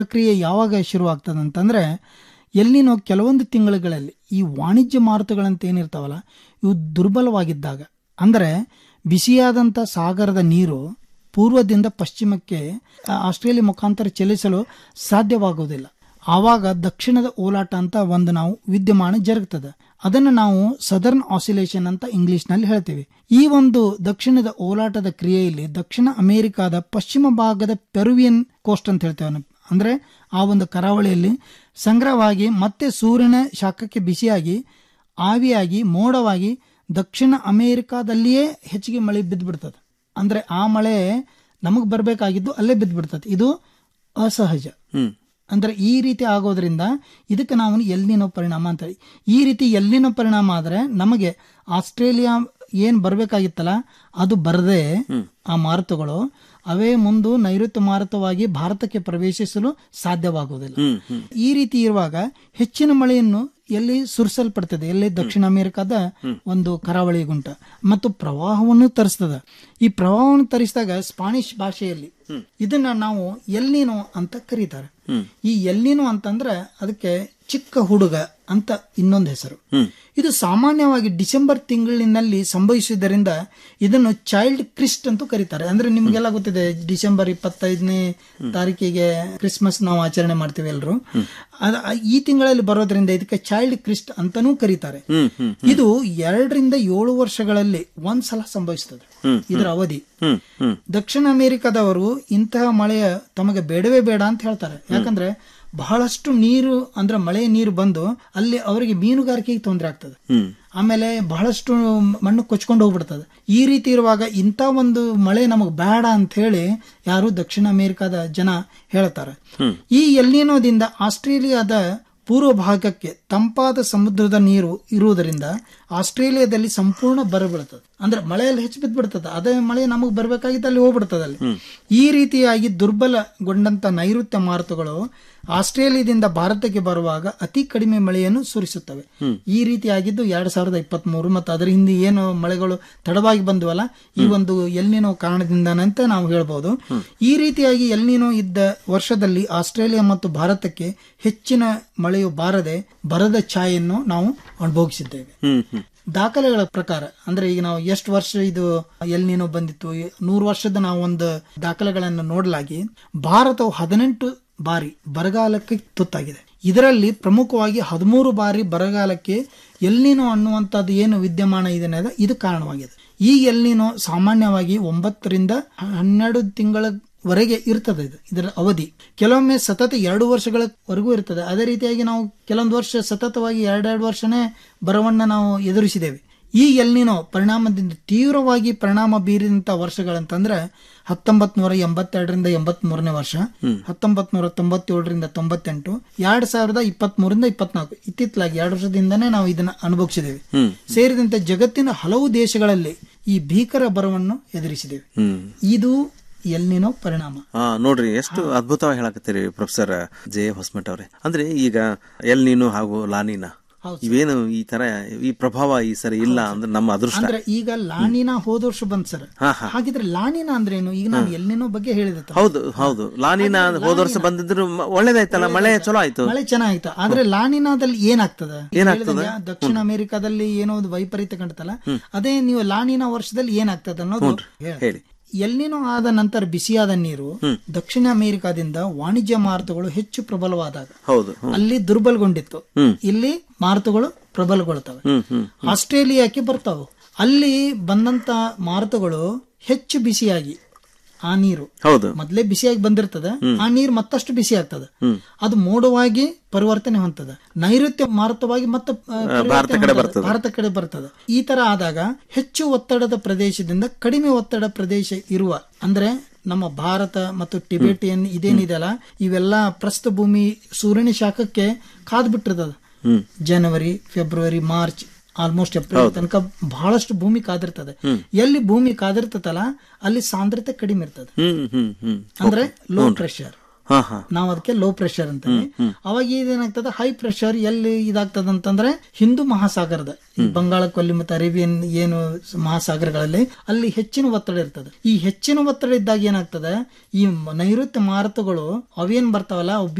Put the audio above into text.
ಪ್ರಕ್ರಿಯೆ ಯಾವಾಗ ಶುರುವಾಗ್ತದೆ ಅಂತಂದ್ರೆ ಎಲ್ಲಿನೋ ಕೆಲವೊಂದು ತಿಂಗಳುಗಳಲ್ಲಿ ಈ ವಾಣಿಜ್ಯ ಮಾರುತಗಳಂತ ಏನಿರ್ತಾವಲ್ಲ ಇವು ದುರ್ಬಲವಾಗಿದ್ದಾಗ ಅಂದರೆ ಬಿಸಿಯಾದಂಥ ಸಾಗರದ ನೀರು ಪೂರ್ವದಿಂದ ಪಶ್ಚಿಮಕ್ಕೆ ಆ, ಆಸ್ಟ್ರೇಲಿಯಾ ಮುಖಾಂತರ ಚಲಿಸಲು ಸಾಧ್ಯವಾಗುವುದಿಲ್ಲ ಆವಾಗ ದಕ್ಷಿಣದ ಓಲಾಟ ಅಂತ ಒಂದು ನಾವು ವಿದ್ಯಮಾನ ಜರುಗ್ತದೆ ಅದನ್ನು ನಾವು ಸದರ್ನ್ ಆಸಿಲೇಷನ್ ಅಂತ ಇಂಗ್ಲಿಷ್ನಲ್ಲಿ ಹೇಳ್ತೀವಿ ಈ ಒಂದು ದಕ್ಷಿಣದ ಓಲಾಟದ ಕ್ರಿಯೆಯಲ್ಲಿ ದಕ್ಷಿಣ ಅಮೆರಿಕಾದ ಪಶ್ಚಿಮ ಭಾಗದ ಪೆರುವಿಯನ್ ಕೋಸ್ಟ್ ಅಂತ ಹೇಳ್ತೇವೆ ನಾವು. ಅಂದ್ರೆ ಆ ಒಂದು ಕರಾವಳಿಯಲ್ಲಿ ಸಂಗ್ರಹವಾಗಿ ಮತ್ತೆ ಸೂರ್ಯನ ಶಾಖಕ್ಕೆ ಬಿಸಿಯಾಗಿ ಆವಿಯಾಗಿ ಮೋಡವಾಗಿ ದಕ್ಷಿಣ ಅಮೆರಿಕಾದಲ್ಲಿಯೇ ಹೆಚ್ಚಿಗೆ ಮಳೆ ಬಿದ್ದು ಬಿಡ್ತದೆ ಅಂದ್ರೆ ಆ ಮಳೆ ನಮಗ್ ಬರಬೇಕಾಗಿದ್ದು ಅಲ್ಲೇ ಬಿದ್ದು ಬಿಡ್ತದೆ ಇದು ಅಸಹಜ ಹ್ಮ್ ಅಂದ್ರೆ ಈ ರೀತಿ ಆಗೋದ್ರಿಂದ ಇದಕ್ಕೆ ನಾವು ಎಲ್ಲಿನೋ ಪರಿಣಾಮ ಅಂತ ಹೇಳಿ ಈ ರೀತಿ ಎಲ್ಲಿನೋ ಪರಿಣಾಮ ಆದ್ರೆ ನಮಗೆ ಆಸ್ಟ್ರೇಲಿಯಾ ಏನ್ ಬರ್ಬೇಕಾಗಿತ್ತಲ್ಲ ಅದು ಬರದೆ ಆ ಮಾರುತಗಳು ಅವೇ ಮುಂದು ನೈಋತ್ಯ ಮಾರುತವಾಗಿ ಭಾರತಕ್ಕೆ ಪ್ರವೇಶಿಸಲು ಸಾಧ್ಯವಾಗುವುದಿಲ್ಲ ಹ್ಮ್ ಹ್ಮ್ ಈ ರೀತಿ ಇರುವಾಗ ಹೆಚ್ಚಿನ ಮಳೆಯನ್ನು ಎಲ್ಲಿ ಸುರಿಸಲ್ಪಡ್ತದೆ ಎಲ್ಲಿ ದಕ್ಷಿಣ ಅಮೆರಿಕದ ಒಂದು ಕರಾವಳಿ ಗುಂಟ ಮತ್ತು ಪ್ರವಾಹವನ್ನು ತರಿಸ್ತದ ಈ ಪ್ರವಾಹವನ್ನು ತರಿಸಿದಾಗ ಸ್ಪಾನಿಷ್ ಭಾಷೆಯಲ್ಲಿ ಇದನ್ನ ನಾವು ಎಲ್ಲಿನೋ ಅಂತ ಕರೀತಾರೆ ಈ ಎಲ್ಲಿನೋ ಅಂತಂದ್ರೆ ಅದಕ್ಕೆ ಚಿಕ್ಕ ಹುಡುಗ ಅಂತ ಇನ್ನೊಂದು ಹೆಸರು ಇದು ಸಾಮಾನ್ಯವಾಗಿ ಡಿಸೆಂಬರ್ ತಿಂಗಳಿನಲ್ಲಿ ಸಂಭವಿಸುವುದರಿಂದ ಇದನ್ನು ಚೈಲ್ಡ್ ಕ್ರಿಸ್ಟ್ ಅಂತೂ ಕರೀತಾರೆ ಅಂದ್ರೆ ನಿಮ್ಗೆಲ್ಲ ಗೊತ್ತಿದೆ ಡಿಸೆಂಬರ್ ಇಪ್ಪತ್ತೈದನೇ ತಾರೀಕಿಗೆ ಕ್ರಿಸ್ಮಸ್ ನಾವು ಆಚರಣೆ ಮಾಡ್ತೀವಿ ಎಲ್ಲರೂ ಈ ತಿಂಗಳಲ್ಲಿ ಬರೋದ್ರಿಂದ ಇದಕ್ಕೆ ಚೈಲ್ಡ್ ಕ್ರಿಸ್ಟ್ ಅಂತಾನೂ ಕರೀತಾರೆ ಹ್ಮ್ ಹ್ಮ್ ಇದು ಎರಡರಿಂದ ಏಳು ವರ್ಷಗಳಲ್ಲಿ ಒಂದ್ಸಲ ಸಂಭವಿಸ್ತದೆ ಇದರ ಅವಧಿ ಹ್ಮ್ ಹ್ಮ್ ದಕ್ಷಿಣ ಅಮೆರಿಕದವರು ಇಂತಹ ಮಳೆಯ ತಮಗೆ ಬೇಡವೇ ಬೇಡ ಅಂತ ಹೇಳ್ತಾರೆ ಯಾಕಂದ್ರೆ ಬಹಳಷ್ಟು ನೀರು ಅಂದ್ರೆ ಮಳೆಯ ನೀರು ಬಂದು ಅಲ್ಲಿ ಅವರಿಗೆ ಮೀನುಗಾರಿಕೆಗೆ ತೊಂದರೆ ಆಗ್ತದೆ ಹ್ಮ್ ಆಮೇಲೆ ಬಹಳಷ್ಟು ಮಣ್ಣು ಕೊಚ್ಕೊಂಡು ಹೋಗ್ಬಿಡ್ತದೆ ಈ ರೀತಿ ಇರುವಾಗ ಇಂಥ ಒಂದು ಮಳೆ ನಮಗೆ ಬೇಡ ಅಂತ ಹೇಳಿ ಯಾರು ದಕ್ಷಿಣ ಅಮೆರಿಕದ ಜನ ಹೇಳ್ತಾರೆ ಈ ಎಲ್ನಿನೋದಿಂದ ಆಸ್ಟ್ರೇಲಿಯಾದ ಪೂರ್ವ ಭಾಗಕ್ಕೆ ತಂಪಾದ ಸಮುದ್ರದ ನೀರು ಇರುವುದರಿಂದ ಆಸ್ಟ್ರೇಲಿಯಾದಲ್ಲಿ ಸಂಪೂರ್ಣ ಬರಬೀಳ್ತದೆ ಅಂದ್ರೆ ಮಳೆಯಲ್ಲಿ ಹೆಚ್ಚು ಬಿದ್ದ್ಬಿಡ್ತದೆ ಅದೇ ಮಳೆ ನಮಗೆ ಬರ್ಬೇಕಾಗಿತ್ತು ಅಲ್ಲಿ ಹೋಗ್ಬಿಡ್ತದೆ ಅಲ್ಲಿ ಈ ರೀತಿಯಾಗಿ ದುರ್ಬಲಗೊಂಡಂತ ನೈಋತ್ಯ ಮಾರುತಗಳು ಆಸ್ಟ್ರೇಲಿಯಾದಿಂದ ಭಾರತಕ್ಕೆ ಬರುವಾಗ ಅತಿ ಕಡಿಮೆ ಮಳೆಯನ್ನು ಸುರಿಸುತ್ತವೆ ಈ ರೀತಿಯಾಗಿದ್ದು ಎರಡ್ ಸಾವಿರದ ಇಪ್ಪತ್ತ್ ಮೂರು ಮತ್ತು ಅದರ ಹಿಂದೆ ಏನು ಮಳೆಗಳು ತಡವಾಗಿ ಬಂದ್ವಲ್ಲ ಈ ಒಂದು ಎಲ್ನಿನೋ ಕಾರಣದಿಂದಾನಂತ ನಾವು ಹೇಳ್ಬೋದು ಈ ರೀತಿಯಾಗಿ ಎಲ್ನಿನೋ ಇದ್ದ ವರ್ಷದಲ್ಲಿ ಆಸ್ಟ್ರೇಲಿಯಾ ಮತ್ತು ಭಾರತಕ್ಕೆ ಹೆಚ್ಚಿನ ಮಳೆಯು ಬಾರದೆ ಬರದ ಛಾಯೆಯನ್ನು ನಾವು ಅನುಭವಿಸಿದ್ದೇವೆ ಹ್ಮ್ ಹ್ಮ್ ದಾಖಲೆಗಳ ಪ್ರಕಾರ ಅಂದ್ರೆ ಈಗ ನಾವು ಎಷ್ಟು ವರ್ಷ ಇದು ಎಲ್ನಿನೋ ಬಂದಿತ್ತು ನೂರು ವರ್ಷದ ನಾವು ಒಂದು ದಾಖಲೆಗಳನ್ನು ನೋಡಲಾಗಿ ಭಾರತವು ಹದಿನೆಂಟು ಬಾರಿ ಬರಗಾಲಕ್ಕೆ ತುತ್ತಾಗಿದೆ ಇದರಲ್ಲಿ ಪ್ರಮುಖವಾಗಿ ಹದಿಮೂರು ಬಾರಿ ಬರಗಾಲಕ್ಕೆ ಎಲ್ನಿನೋ ಅನ್ನುವಂಥದ್ದು ಏನು ವಿದ್ಯಮಾನ ಇದೆ ಅನ್ನೋದು ಇದು ಕಾರಣವಾಗಿದೆ ಈ ಎಲ್ನಿನೋ ಸಾಮಾನ್ಯವಾಗಿ ಒಂಬತ್ತರಿಂದ ಹನ್ನೆರಡು ತಿಂಗಳ ವರೆಗೆ ಇರ್ತದೆ ಇದು ಇದರ ಅವಧಿ ಕೆಲವೊಮ್ಮೆ ಸತತ ಎರಡು ವರ್ಷಗಳವರೆಗೂ ಇರ್ತದೆ ಅದೇ ರೀತಿಯಾಗಿ ನಾವು ಕೆಲವೊಂದು ವರ್ಷ ಸತತವಾಗಿ ಎರಡೆರಡು ವರ್ಷನೇ ಬರವನ್ನ ನಾವು ಎದುರಿಸಿದ್ದೇವೆ ಈ ಎಲ್ನಿನೋ ಪರಿಣಾಮದಿಂದ ತೀವ್ರವಾಗಿ ಪರಿಣಾಮ ಬೀರಿದಂತ ವರ್ಷಗಳಂತಂದ್ರೆ ಹತ್ತೊಂಬತ್ ನೂರ ಎಂಬತ್ತೆರಡರಿಂದ ಎಂಬತ್ ಮೂರನೇ ವರ್ಷ ಹತ್ತೊಂಬತ್ ನೂರ ತೊಂಬತ್ತೇಳರಿಂದ ತೊಂಬತ್ತೆಂಟು ಎರಡ್ ಸಾವಿರದ ಇಪ್ಪತ್ತ್ ಮೂರಿಂದ ಇಪ್ಪತ್ನಾಲ್ಕು ಇತ್ತಿತ್ತಲಾಗಿ ಎರಡು ವರ್ಷದಿಂದನೇ ನಾವು ಇದನ್ನ ಅನುಭವಿಸಿದ್ದೇವೆ ಸೇರಿದಂತೆ ಜಗತ್ತಿನ ಹಲವು ದೇಶಗಳಲ್ಲಿ ಈ ಭೀಕರ ಬರವನ್ನು ಎದುರಿಸಿದ್ದೇವೆ ಹ್ಮ್ ಇದು ಎಲ್ನಿನೋ ಪರಿಣಾಮ ಆ ನೋಡ್ರಿ ಎಷ್ಟು ಅದ್ಭುತವಾಗಿ ಹೇಳಕತ್ತೀರಿ ಪ್ರೊಫೆಸರ್ ಜೆ ಹೊಸಮಠ ಅವ್ರೆ ಅಂದ್ರೆ ಈಗ ಎಲ್ ನೀನು ಹಾಗೂ ಲಾನಿನ ಇವೇನು ಈ ತರ ಈ ಪ್ರಭಾವ ಈ ಸರಿ ಇಲ್ಲ ಅಂದ್ರೆ ನಮ್ಮ ಅದೃಷ್ಟ ಅಂದ್ರೆ ಈಗ ಲಾನಿನ ಹೋದ ವರ್ಷ ಬಂದ್ ಸರ್ ಹಾ, ಹಾ. ಹಾಗಿದ್ರೆ ಲಾನಿನ ಅಂದ್ರೆ ಏನು ಈಗ ನಾನು ಎಲ್ಲಿನೋ ಬಗ್ಗೆ ಹೇಳಿದೆ ತಾನೆ. ಹೌದು ಹೌದು ಲಾನಿನ ಹೋದ ವರ್ಷ ಬಂದಿದ್ರು ಮ- ಒಳ್ಳೇದಾಯ್ತಲ್ಲ ಮಳೆ ಚಲೋ ಆಯ್ತು ಮಳೆ ಚೆನ್ನಾಗಿತ್ತು ಆದ್ರೆ ಲಾನಿನಾದಲ್ಲಿ ಏನಾಗ್ತದ ಏನಾಗ್ತದ? ಹೇಳಿದಂಗೆ ದಕ್ಷಿಣ ಅಮೆರಿಕಾದಲ್ಲಿ ಏನೋ ಒಂದು ವೈಪರೀತ್ಯ ಕಾಣ್ತಲ್ಲ ಅದೇ ನೀವು ಲಾನಿನ ವರ್ಷದಲ್ಲಿ ಏನಾಗ್ತದ ಅನ್ನೋದು ಹೇಳಿ. ಹೇಳಿ ಎಲ್ಲಿನೋ ಆದ ನಂತರ ಬಿಸಿಯಾದ ನೀರು ದಕ್ಷಿಣ ಅಮೆರಿಕಾದಿಂದ ವಾಣಿಜ್ಯ ಮಾರುತಗಳು ಹೆಚ್ಚು ಪ್ರಬಲವಾದಾಗ ಹೌದು ಹ್ಮ್. ಅಲ್ಲಿ ದುರ್ಬಲಗೊಂಡಿತ್ತು ಇಲ್ಲಿ ಮಾರುತಗಳು ಪ್ರಬಲಗೊಳ್ತವೆ ಹ್ಮ್ ಹ್ಮ್ ಆಸ್ಟ್ರೇಲಿಯಾಕ್ಕೆ ಬರ್ತಾವೆ ಅಲ್ಲಿ ಬಂದಂತ ಮಾರುತಗಳು ಹೆಚ್ಚು ಬಿಸಿಯಾಗಿ ಆ ನೀರು ಹೌದು ಮೊದಲೇ ಬಿಸಿಯಾಗಿ ಬಂದಿರ್ತದೆ ಆ ನೀರು ಮತ್ತಷ್ಟು ಬಿಸಿ ಆಗ್ತದೆ ಅದು ಮೋಡವಾಗಿ ಪರಿವರ್ತನೆ ಹೊಂದದ ನೈಋತ್ಯ ಮಾರುತವಾಗಿ ಮತ್ತೆ ಆ, ಪರಿವರ್ತನೆ ಭಾರತ ಕಡೆ ಹೊಂದದ. ಬರ್ತದೆ. ಭಾರತ ಕಡೆ ಬರ್ತದೆ ಈ ತರ ಆದಾಗ ಹೆಚ್ಚು ಒತ್ತಡದ ಪ್ರದೇಶದಿಂದ ಕಡಿಮೆ ಒತ್ತಡ ಪ್ರದೇಶ ಇರುವ ಅಂದ್ರೆ ನಮ್ಮ ಭಾರತ ಮತ್ತು ಟಿಬೆಟಿಯನ್ ಇದೇನಿದೆಯಲ್ಲ ಇವೆಲ್ಲ ಪ್ರಸ್ಥ ಭೂಮಿ ಸೂರ್ಯನ ಶಾಖಕ್ಕೆ ಕಾದ್ ಬಿಟ್ಟಿರ್ತದ January February March almost April ತನಕ ಬಹಳಷ್ಟು ಭೂಮಿ ಕಾದಿರ್ತದೆ ಎಲ್ಲಿ ಭೂಮಿ ಕಾದಿರ್ತದಲ್ಲ ಅಲ್ಲಿ ಸಾಂದ್ರತೆ ಕಡಿಮೆ ಇರ್ತದೆ ಹ್ಮ್ ಹ್ಮ್ ಹ್ಮ್ ಅಂದ್ರೆ ಲೋ ಪ್ರೆಷರ್ ಹಾ ಹಾ ನಾವು ಅದಕ್ಕೆ ಲೋ ಪ್ರೆಷರ್ ಅಂತೀವಿ ಅವಾಗ ಇದೇನಾಗ್ತದೆ ಹೈ ಪ್ರೆಷರ್ ಎಲ್ಲಿ ಇದಾಗ್ತದ ಅಂತಂದ್ರೆ ಹಿಂದೂ ಮಹಾಸಾಗರದ ಈ ಬಂಗಾಳ ಕೊಲ್ಲಿ ಮತ್ತು ಅರೇಬಿಯನ್ ಏನು ಮಹಾಸಾಗರಗಳಲ್ಲಿ ಅಲ್ಲಿ ಹೆಚ್ಚಿನ ಒತ್ತಡ ಇರ್ತದೆ ಈ ಹೆಚ್ಚಿನ ಒತ್ತಡ ಇದ್ದಾಗ ಏನಾಗ್ತದೆ ಈ ನೈಋತ್ಯ ಮಾರುತಗಳು ಅವೇನ್ ಬರ್ತಾವಲ್ಲ ಅವು